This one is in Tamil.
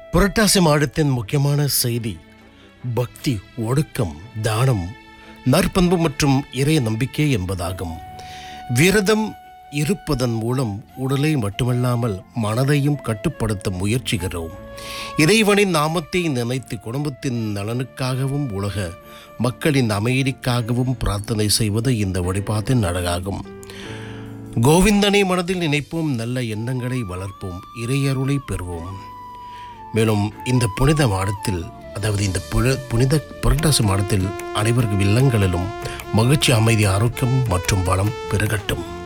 புரட்டாசி மாதத்தின் முக்கியமான செய்தி பக்தி ஒடுக்கம் தானம் நற்பண்பு மற்றும் இறை நம்பிக்கை என்பதாகும் விரதம் இருப்பதன் மூலம் உடலை மட்டுமல்லாமல் மனதையும் கட்டுப்படுத்த முயற்சிக்கிறோம் இறைவனின் நாமத்தை நினைத்து குடும்பத்தின் நலனுக்காகவும் உலக மக்களின் அமைதிக்காகவும் பிரார்த்தனை செய்வது இந்த வழிபாட்டின் அழகாகும் கோவிந்தனை மனதில் நினைப்போம் நல்ல எண்ணங்களை வளர்ப்போம் இறையருளை பெறுவோம் மேலும் இந்த புனித மாதத்தில் அதாவது இந்த புன புனித புரட்டாசி மாதத்தில் அனைவருக்கும் இல்லங்களிலும் மகிழ்ச்சி அமைதி ஆரோக்கியம் மற்றும் வளம் பெருகட்டும்